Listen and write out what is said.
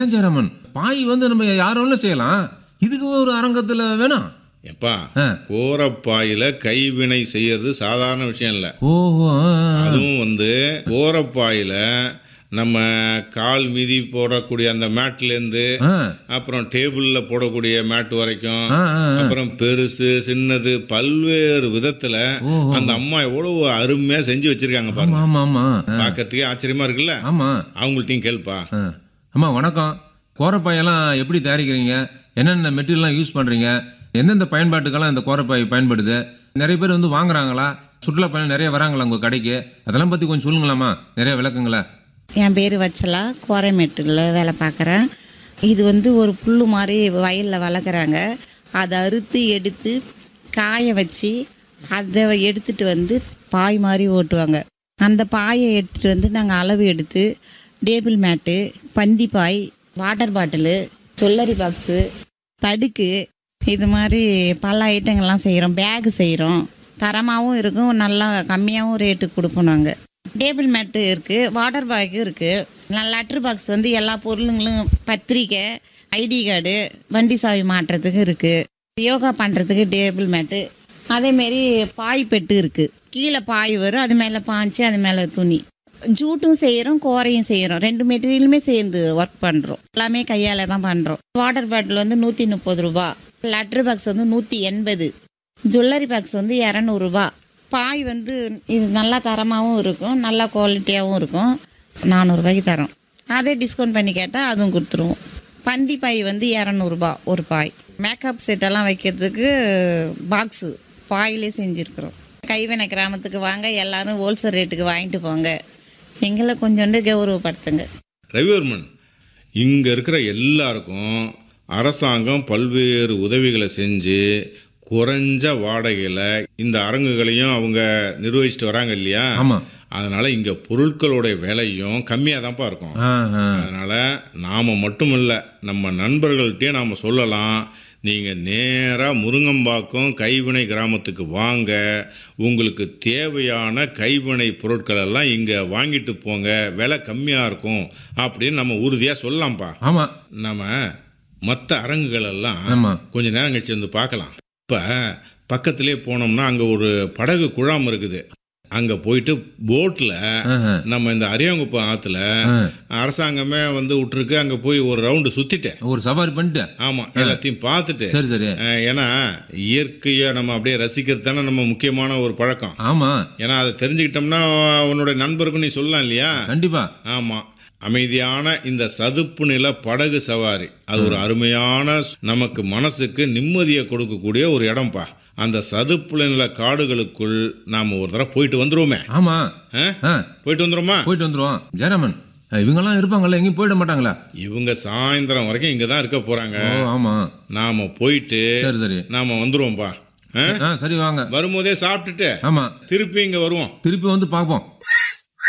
ஜெயராமன் பாய் வந்து நம்ம யாரும் செய்யலாம் இதுக்கு ஒரு அரங்கத்துல வேணாம் எப்பா ஆ. கோரப்பாயில கைவினை செய்யறது சாதாரண விஷயம் இல்லை ஓஹோ ஆ, ஆ. அதுவும் வந்து கோரப்பாயில நம்ம கால் மிதி போடக்கூடிய அந்த மேட்லேருந்து ஆ, அப்புறம் டேபிளில் போடக்கூடிய மேட் வரைக்கும் ஆ, ஆ, ஆ. அப்புறம் பெருசு சின்னது பல்வேறு விதத்துல ஓஹோ. அந்த அம்மா எவ்வளவு அருமையா செஞ்சு வச்சிருக்காங்க பாருங்க ஆமா ஆமா ஆமா ஆ, பார்க்கறதுக்கே ஆச்சரியமா இருக்குல்ல ஆமா அவங்கள்ட்டையும் கேள்ப்பா ஆ. அம்மா வணக்கம் கோரப்பாயெல்லாம் எப்படி தயாரிக்கிறீங்க என்னென்ன மெட்டீரியல்லாம் யூஸ் பண்ணுறீங்க எந்தெந்த பயன்பாட்டுக்கெல்லாம் இந்த கோரப்பாய் பயன்படுது நிறைய பேர் வந்து வாங்குறாங்களா சுற்றுலா பயணம் நிறைய வராங்களா உங்கள் கடைக்கு அதெல்லாம் பற்றி கொஞ்சம் சொல்லுங்களாம்மா நிறைய விளக்குங்களா என் பேர் வச்சலா கோரைமேட்டுல வேலை பார்க்குறேன் இது வந்து ஒரு புல் மாதிரி வயலில் வளர்க்குறாங்க அதை அறுத்து எடுத்து காய வச்சு அதை எடுத்துட்டு வந்து பாய் மாதிரி ஓட்டுவாங்க அந்த பாயை எடுத்துகிட்டு வந்து நாங்கள் அளவு எடுத்து டேபிள் மேட்டு பந்தி பாய் வாட்டர் பாட்டிலு சொல்லரி பாக்ஸு தடுக்கு இது மாதிரி பல ஐட்டங்கள்லாம் செய்கிறோம் பேகு செய்கிறோம் தரமாகவும் இருக்கும் நல்லா கம்மியாகவும் ரேட்டுக்கு கொடுப்போம் நாங்கள் டேபிள் மேட்டு இருக்குது வாட்டர் பேக்கு இருக்குது லெட்டர் பாக்ஸ் வந்து எல்லா பொருளுங்களும் பத்திரிக்கை ஐடி கார்டு வண்டி சாவி மாட்டுறதுக்கு இருக்குது யோகா பண்ணுறதுக்கு டேபிள் மேட்டு அதேமாரி பாய் பெட்டு இருக்குது கீழே பாய் வரும் அது மேலே பாய்ச்சி அது மேலே துணி ஜூட்டும் செய்கிறோம் கோரையும் செய்கிறோம் ரெண்டு மெட்டீரியலுமே சேர்ந்து ஒர்க் பண்ணுறோம் எல்லாமே கையால் தான் பண்ணுறோம் வாட்டர் பாட்டில் வந்து நூற்றி முப்பது ரூபா லெட்டர் பாக்ஸ் வந்து நூற்றி எண்பது ஜுவல்லரி பாக்ஸ் வந்து இரநூறுபா பாய் வந்து இது நல்லா தரமாகவும் இருக்கும் நல்லா குவாலிட்டியாகவும் இருக்கும் நானூறுபாய்க்கு தரோம் அதே டிஸ்கவுண்ட் பண்ணி கேட்டால் அதுவும் கொடுத்துருவோம் பந்தி பாய் வந்து இரநூறுபா ஒரு பாய் மேக்கப் செட்டெல்லாம் வைக்கிறதுக்கு பாக்ஸு பாயிலே செஞ்சுருக்குறோம் கைவினை கிராமத்துக்கு வாங்க எல்லாரும் ஹோல்சேல் ரேட்டுக்கு வாங்கிட்டு போங்க எங்களை கொஞ்சோண்டு கௌரவப்படுத்துங்க ரவிவர்மன் இங்க இருக்கிற எல்லாருக்கும் அரசாங்கம் பல்வேறு உதவிகளை செஞ்சு குறைஞ்ச வாடகையில் இந்த அரங்குகளையும் அவங்க நிர்வகிச்சுட்டு வராங்க இல்லையா ஆமாம் அதனால இங்க பொருட்களோட விலையும் கம்மியாக தான்ப்பா இருக்கும் ஆ ஆ அதனால நாம மட்டும் இல்லை நம்ம நண்பர்கள்ட்டே நாம சொல்லலாம் நீங்கள் நேராக முருங்கம்பாக்கம் கைவினை கிராமத்துக்கு வாங்க உங்களுக்கு தேவையான கைவினை பொருட்கள் எல்லாம் இங்கே வாங்கிட்டு போங்க விலை கம்மியாக இருக்கும் அப்படின்னு நம்ம உறுதியாக சொல்லலாம்ப்பா ஆமாம் நம்ம மற்ற அரங்குகள் எல்லாம் ஆமாம் கொஞ்ச நேரம் கழிச்சு வந்து பார்க்கலாம் இப்போ பக்கத்திலே போனோம்னா அங்கே ஒரு படகு குழாம் இருக்குது அங்கே போயிட்டு போட்டில் ஆஹா. நம்ம இந்த அரியாங்குப்பம் ஆற்றுல ஆ. அரசாங்கமே வந்து விட்டுருக்கு அங்கே போய் ஒரு ரவுண்டு சுற்றிட்டேன் ஒரு சவாரி பண்ணிட்டு ஆமாம் எல்லாத்தையும் பார்த்துட்டு சரி சரி அஹ், ஏன்னா இயற்கையை நம்ம அப்படியே ரசிக்கிறது தானே நம்ம முக்கியமான ஒரு பழக்கம் ஆமாம் ஏன்னா அதை தெரிஞ்சுக்கிட்டோம்னா உன்னோட நண்பருக்கும் நீ சொல்லலாம் இல்லையா கண்டிப்பா ஆமாம் அமைதியான இந்த சதுப்பு நில படகு சவாரி அது ஒரு அருமையான நமக்கு மனசுக்கு நிம்மதியை கொடுக்கக்கூடிய ஒரு இடம்ப்பா அந்த சதுப்பு நில காடுகளுக்குள் நாம் ஒரு தடவை போயிட்டு வந்துருவோமே ஆமாம் ஆ? ஆ போயிட்டு வந்துருமா போயிட்டு வந்துருவோம் ஜெயராமன் இவங்கெல்லாம் இருப்பாங்கல்ல எங்கேயும் போயிட மாட்டாங்களா இவங்க சாயந்தரம் வரைக்கும் இங்கே தான் இருக்க போகிறாங்க ஓ ஆமாம் நாம் போயிட்டு சரி சரி நாம் வந்துருவோம்ப்பா ஆ? ஆ சரி வாங்க வரும்போதே சாப்பிட்டுட்டு ஆமாம் திருப்பி இங்கே வருவோம் திருப்பி வந்து பார்ப்போம்